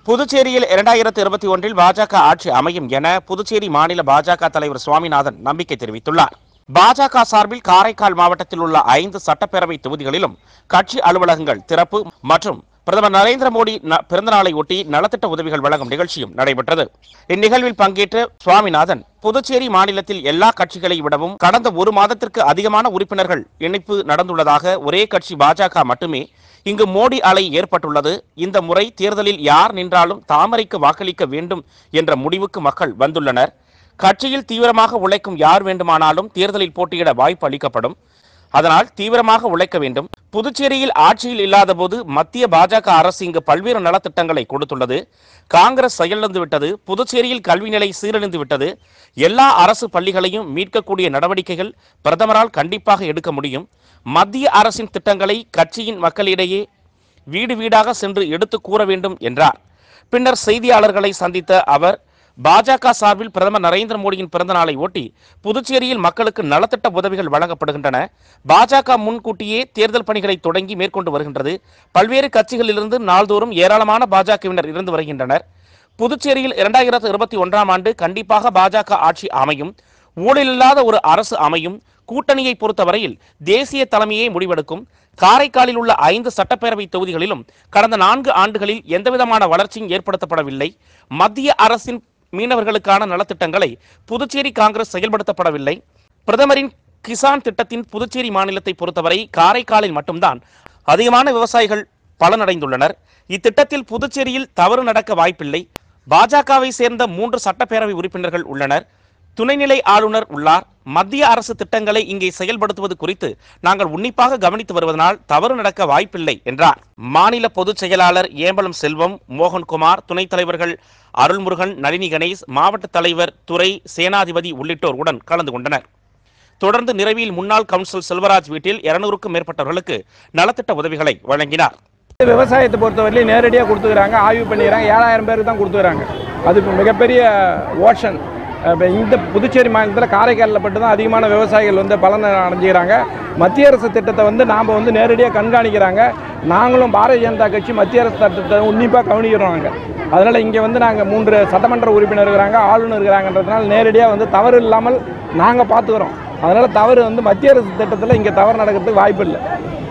புதுச்சேரியில் இரண்டாயிரத்து இருபத்தி ஒன்றில் பாஜக ஆட்சி அமையும் என புதுச்சேரி மாநில பாஜக தலைவர் சுவாமிநாதன் நம்பிக்கை தெரிவித்துள்ளார் பாஜக சார்பில் காரைக்கால் மாவட்டத்தில் உள்ள ஐந்து சட்டப்பேரவை தொகுதிகளிலும் கட்சி அலுவலகங்கள் திறப்பு மற்றும் பிரதமர் நரேந்திர மோடி ந- பிறந்தநாளை ஒட்டி நலத்திட்ட உதவிகள் வழங்கும் நிகழ்ச்சியும் நடைபெற்றது இந்நிகழ்வில் பங்கேற்ற சுவாமிநாதன் புதுச்சேரி மாநிலத்தில் எல்லா கட்சிகளை விடவும் கடந்த ஒரு மாதத்திற்கு அதிகமான உறுப்பினர்கள் இணைப்பு நடந்துள்ளதாக ஒரே கட்சி பாஜக மட்டுமே இங்கு மோடி அலை ஏற்பட்டுள்ளது இந்த முறை தேர்தலில் யார் நின்றாலும் தாமரைக்கு வாக்களிக்க வேண்டும் என்ற முடிவுக்கு மக்கள் வந்துள்ளனர் கட்சியில் தீவிரமாக உழைக்கும் யார் வேண்டுமானாலும் தேர்தலில் போட்டியிட வாய்ப்பு அளிக்கப்படும் அதனால் தீவிரமாக உழைக்க வேண்டும் புதுச்சேரியில் ஆட்சியில் இல்லாதபோது மத்திய பாஜக அரசு இங்கு பல்வேறு நலத்திட்டங்களை கொடுத்துள்ளது காங்கிரஸ் செயலிழந்து விட்டது புதுச்சேரியில் கல்வி நிலை சீரழிந்து விட்டது எல்லா அரசு பள்ளிகளையும் மீட்கக்கூடிய நடவடிக்கைகள் பிரதமரால் கண்டிப்பாக எடுக்க முடியும் மத்திய அரசின் திட்டங்களை கட்சியின் மக்களிடையே வீடு வீடாக சென்று எடுத்து கூற வேண்டும் என்றார் பின்னர் செய்தியாளர்களை சந்தித்த அவர் பாஜக சார்பில் பிரதமர் நரேந்திர மோடியின் பிறந்த நாளை ஒட்டி புதுச்சேரியில் மக்களுக்கு நலத்திட்ட உதவிகள் வழங்கப்படுகின்றன பாஜக முன்கூட்டியே தேர்தல் பணிகளை தொடங்கி மேற்கொண்டு வருகின்றது பல்வேறு கட்சிகளிலிருந்து நாள்தோறும் ஏராளமான பாஜகவினர் இருந்து வருகின்றனர் புதுச்சேரியில் இரண்டாயிரத்து இருபத்தி ஒன்றாம் ஆண்டு கண்டிப்பாக பாஜக ஆட்சி அமையும் ஊழலில்லாத ஒரு அரசு அமையும் கூட்டணியை பொறுத்தவரையில் தேசிய தலைமையே முடிவெடுக்கும் காரைக்காலில் உள்ள ஐந்து சட்டப்பேரவை தொகுதிகளிலும் கடந்த நான்கு ஆண்டுகளில் எந்தவிதமான வளர்ச்சியும் ஏற்படுத்தப்படவில்லை மத்திய அரசின் மீனவர்களுக்கான நலத்திட்டங்களை புதுச்சேரி காங்கிரஸ் செயல்படுத்தப்படவில்லை பிரதமரின் கிசான் திட்டத்தின் புதுச்சேரி மாநிலத்தை பொறுத்தவரை காரைக்காலில் மட்டும்தான் அதிகமான விவசாயிகள் பலனடைந்துள்ளனர் இத்திட்டத்தில் புதுச்சேரியில் தவறு நடக்க வாய்ப்பில்லை பாஜகவை சேர்ந்த மூன்று சட்டப்பேரவை உறுப்பினர்கள் உள்ளனர் துணைநிலை ஆளுநர் உள்ளார் மத்திய அரசு திட்டங்களை இங்கே செயல்படுத்துவது குறித்து நாங்கள் உன்னிப்பாக கவனித்து வருவதனால் தவறு நடக்க வாய்ப்பில்லை என்றார் மாநில பொதுச் செயலாளர் ஏம்பலம் செல்வம் மோகன்குமார் துணைத் தலைவர்கள் அருள்முருகன் நளினி கணேஷ் மாவட்ட தலைவர் துரை சேனாதிபதி உள்ளிட்டோர் உடன் கலந்து கொண்டனர் தொடர்ந்து நிறைவியில் முன்னாள் கவுன்சில் செல்வராஜ் வீட்டில் இருநூறுக்கும் மேற்பட்டவர்களுக்கு நலத்திட்ட உதவிகளை வழங்கினார் விவசாயத்தை பொறுத்தவரையிலும் நேரடியாக கொடுத்துக்கிறாங்க ஆய்வு பண்ணிக்கிறாங்க ஏழாயிரம் பேருக்கு தான் கொடுத்துக்கிறாங்க அது இப்ப மிகப்பெரிய ஓஷன் இப்போ இந்த புதுச்சேரி மாநிலத்தில் காரைக்காலில் பட்டு தான் அதிகமான விவசாயிகள் வந்து பலனை அடைஞ்சிக்கிறாங்க மத்திய அரசு திட்டத்தை வந்து நாம் வந்து நேரடியாக கண்காணிக்கிறாங்க நாங்களும் பாரதிய ஜனதா கட்சி மத்திய அரசு திட்டத்தை உன்னிப்பாக கவனிக்கிறோம் நாங்கள் அதனால் இங்கே வந்து நாங்கள் மூன்று சட்டமன்ற உறுப்பினர் இருக்கிறாங்க ஆளுநர் இருக்கிறாங்கன்றதுனால நேரடியாக வந்து தவறு இல்லாமல் நாங்கள் பார்த்துக்குறோம் அதனால் தவறு வந்து மத்திய அரசு திட்டத்தில் இங்கே தவறு நடக்கிறதுக்கு வாய்ப்பு இல்லை